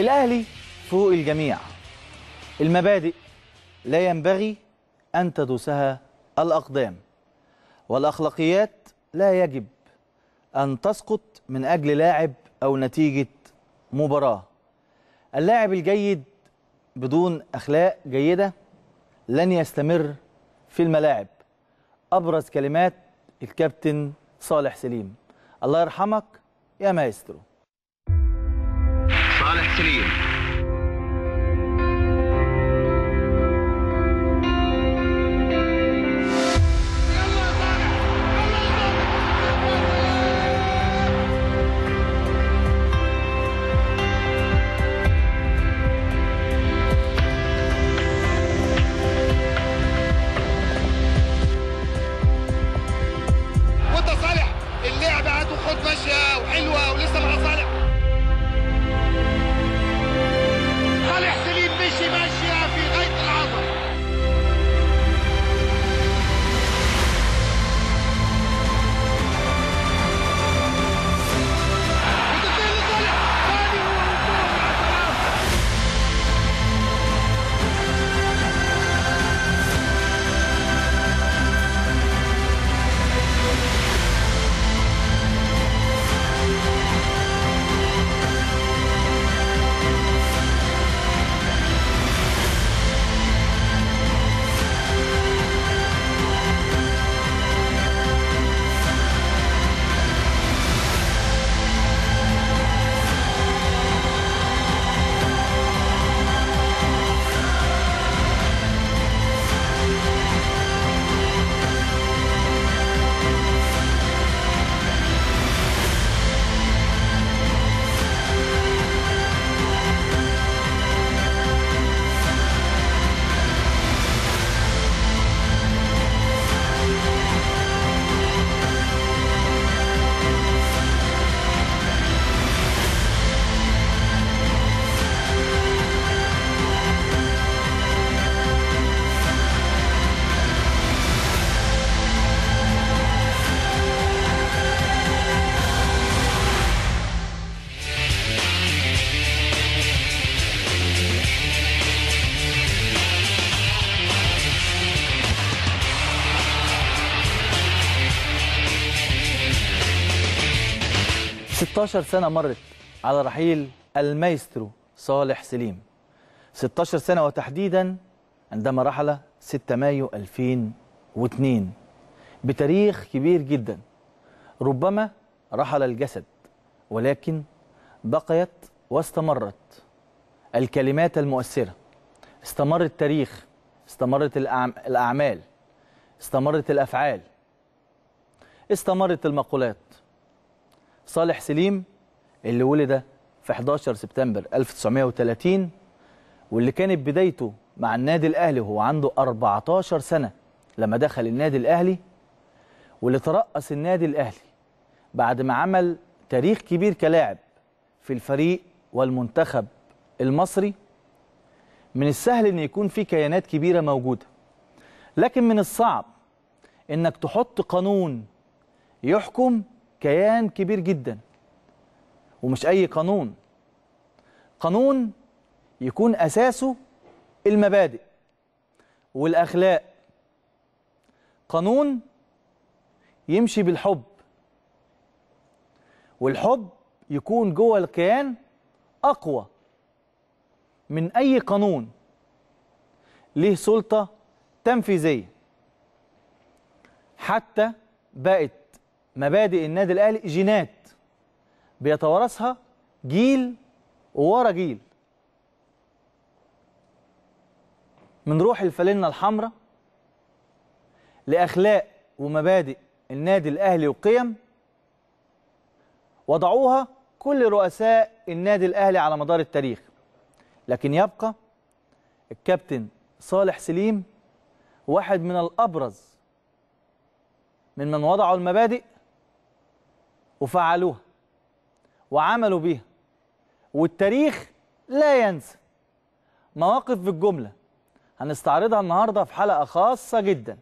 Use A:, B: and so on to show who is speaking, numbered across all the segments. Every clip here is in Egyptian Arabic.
A: الأهلي فوق الجميع المبادئ لا ينبغي أن تدوسها الأقدام والأخلاقيات لا يجب أن تسقط من أجل لاعب أو نتيجة مباراة اللاعب الجيد بدون أخلاق جيدة لن يستمر في الملاعب أبرز كلمات الكابتن صالح سليم الله يرحمك يا مايسترو
B: صالح سليم
C: وانت صالح اللعبه هتاخد ماشيه وحلوه ولسه مع صالح صالح سليم مشي ماشيه في غايه العظمه وتنتهي لصالح ثاني والجول مع السلامه
A: ستاشر سنة مرت على رحيل المايسترو صالح سليم 16 سنة وتحديدا عندما رحل 6 مايو 2002 بتاريخ كبير جدا ربما رحل الجسد ولكن بقيت واستمرت الكلمات المؤثرة استمر التاريخ استمرت الأعم- الأعمال استمرت الأفعال استمرت المقولات صالح سليم اللي ولد في 11 سبتمبر 1930 واللي كانت بدايته مع النادي الأهلي وهو عنده 14 سنة لما دخل النادي الأهلي واللي ترأس النادي الأهلي بعد ما عمل تاريخ كبير كلاعب في الفريق والمنتخب المصري من السهل ان يكون في كيانات كبيرة موجودة لكن من الصعب انك تحط قانون يحكم كيان كبير جدا ومش اي قانون قانون يكون اساسه المبادئ والاخلاق قانون يمشي بالحب والحب يكون جوه الكيان اقوى من اي قانون ليه سلطه تنفيذيه حتى بقت مبادئ النادي الاهلي جينات بيتوارثها جيل ورا جيل من روح الفالنة الحمراء لأخلاق ومبادئ النادي الأهلي وقيم وضعوها كل رؤساء النادي الأهلي على مدار التاريخ لكن يبقى الكابتن صالح سليم واحد من الأبرز من من وضعوا المبادئ وفعلوها وعملوا بيها والتاريخ لا ينسى مواقف بالجملة هنستعرضها النهاردة في حلقة خاصة جدا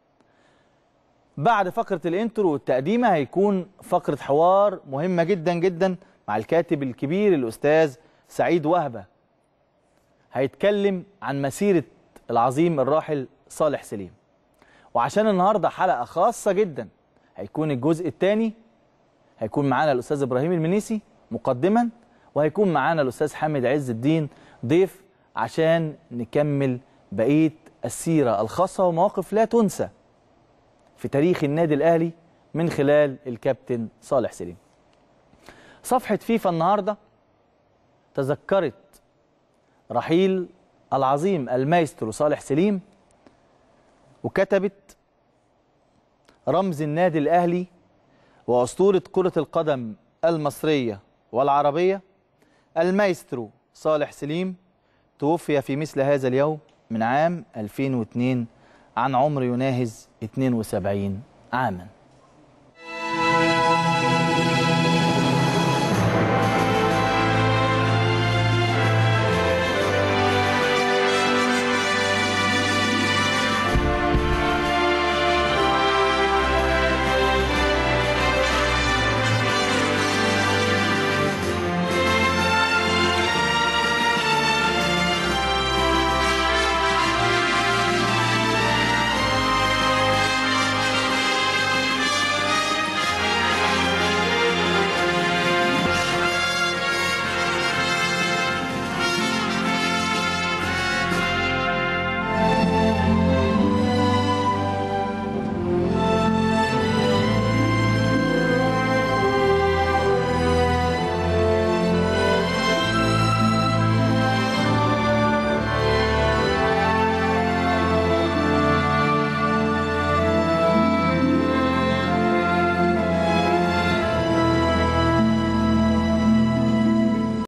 A: بعد فقرة الانترو والتقديمة هيكون فقرة حوار مهمة جدا جدا مع الكاتب الكبير الأستاذ سعيد وهبه هيتكلم عن مسيره العظيم الراحل صالح سليم وعشان النهارده حلقه خاصه جدا هيكون الجزء الثاني هيكون معانا الاستاذ ابراهيم المنيسي مقدما وهيكون معانا الاستاذ حامد عز الدين ضيف عشان نكمل بقيه السيره الخاصه ومواقف لا تنسى في تاريخ النادي الاهلي من خلال الكابتن صالح سليم. صفحه فيفا النهارده تذكرت رحيل العظيم المايسترو صالح سليم وكتبت رمز النادي الاهلي واسطوره كره القدم المصريه والعربيه المايسترو صالح سليم توفي في مثل هذا اليوم من عام 2002 عن عمر يناهز 72 عاما